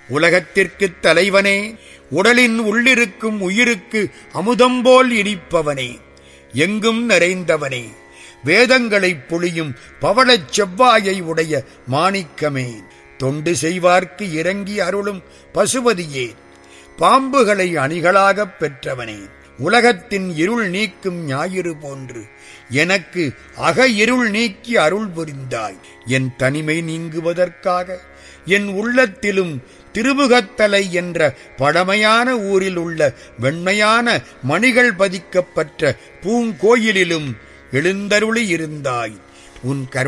உலகத்திற்குத் தலைவனே உடலின் உள்ளிருக்கும் உயிருக்கு அமுதம்போல் இனிப்பவனே எங்கும் நிறைந்தவனே வேதங்களைப் பொழியும் பவளச் செவ்வாயை உடைய மாணிக்கமே தொண்டு செய்வார்க்கு இறங்கி அருளும் பசுபதியே பாம்புகளை அணிகளாகப் பெற்றவனே உலகத்தின் இருள் நீக்கும் ஞாயிறு போன்று எனக்கு அக இருள் நீக்கி அருள் புரிந்தாய் என் தனிமை நீங்குவதற்காக என் உள்ளத்திலும் திருமுகத்தலை என்ற பழமையான ஊரில் உள்ள வெண்மையான மணிகள் பதிக்கப்பட்ட பூங்கோயிலிலும் எழுந்தருளி இருந்தாய் உன் கரு